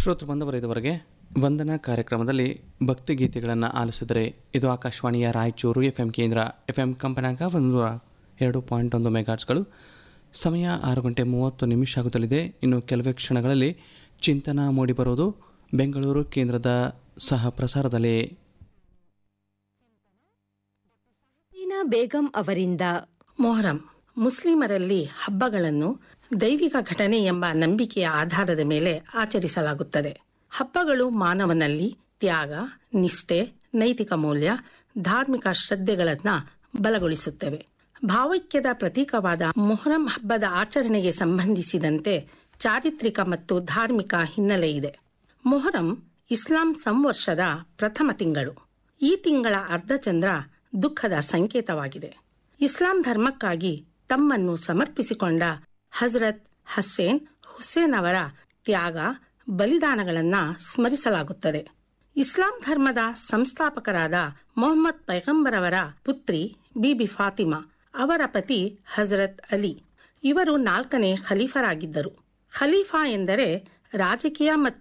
ಶ್ರೋತೃ ಬಂದವರ ಇದುವರೆಗೆ ವಂದನಾ ಕಾರ್ಯಕ್ರಮದಲ್ಲಿ ಭಕ್ತಿಗೀತೆಗಳನ್ನು ಆಲಿಸಿದರೆ ಇದು ಆಕಾಶವಾಣಿಯ ರಾಯಚೂರು ಎಫ್ ಎಂ ಕೇಂದ್ರ ಎಫ್ ಎಂ ಕಂಪನಾಂಕ ಒಂದು ಎರಡು ಪಾಯಿಂಟ್ ಒಂದು ಮೆಗಾಟ್ಸ್ಗಳು ಸಮಯ ಆರು ಗಂಟೆ ಮೂವತ್ತು ನಿಮಿಷ ಆಗುತ್ತಲಿದೆ ಇನ್ನು ಕೆಲವೇ ಕ್ಷಣಗಳಲ್ಲಿ ಚಿಂತನ ಮೂಡಿಬರುವುದು ಬೆಂಗಳೂರು ಕೇಂದ್ರದ ಸಹ ಪ್ರಸಾರದಲ್ಲಿ ಸೀನಾ ಬೇಗಂ ಅವರಿಂದ ಮೊಹರಂ ಮುಸ್ಲಿಮರಲ್ಲಿ ಹಬ್ಬಗಳನ್ನು ದೈವಿಕ ಘಟನೆ ಎಂಬ ನಂಬಿಕೆಯ ಆಧಾರದ ಮೇಲೆ ಆಚರಿಸಲಾಗುತ್ತದೆ ಹಬ್ಬಗಳು ಮಾನವನಲ್ಲಿ ತ್ಯಾಗ ನಿಷ್ಠೆ ನೈತಿಕ ಮೌಲ್ಯ ಧಾರ್ಮಿಕ ಶ್ರದ್ಧೆಗಳನ್ನ ಬಲಗೊಳಿಸುತ್ತವೆ ಭಾವೈಕ್ಯದ ಪ್ರತೀಕವಾದ ಮೊಹರಂ ಹಬ್ಬದ ಆಚರಣೆಗೆ ಸಂಬಂಧಿಸಿದಂತೆ ಚಾರಿತ್ರಿಕ ಮತ್ತು ಧಾರ್ಮಿಕ ಹಿನ್ನೆಲೆ ಇದೆ ಮೊಹರಂ ಇಸ್ಲಾಂ ಸಂವರ್ಷದ ಪ್ರಥಮ ತಿಂಗಳು ಈ ತಿಂಗಳ ಅರ್ಧಚಂದ್ರ ದುಃಖದ ಸಂಕೇತವಾಗಿದೆ ಇಸ್ಲಾಂ ಧರ್ಮಕ್ಕಾಗಿ ತಮ್ಮನ್ನು ಸಮರ್ಪಿಸಿಕೊಂಡ ಹಜರತ್ ಹಸ್ಸೇನ್ ಹುಸೇನ್ ಅವರ ತ್ಯಾಗ ಬಲಿದಾನಗಳನ್ನ ಸ್ಮರಿಸಲಾಗುತ್ತದೆ ಇಸ್ಲಾಂ ಧರ್ಮದ ಸಂಸ್ಥಾಪಕರಾದ ಮೊಹಮ್ಮದ್ ಪೈಗಂಬರ್ ಅವರ ಪುತ್ರಿ ಬಿಬಿ ಫಾತಿಮಾ ಅವರ ಪತಿ ಹಜರತ್ ಅಲಿ ಇವರು ನಾಲ್ಕನೇ ಖಲೀಫರಾಗಿದ್ದರು ಖಲೀಫಾ ಎಂದರೆ ರಾಜಕೀಯ ಮತ್ತು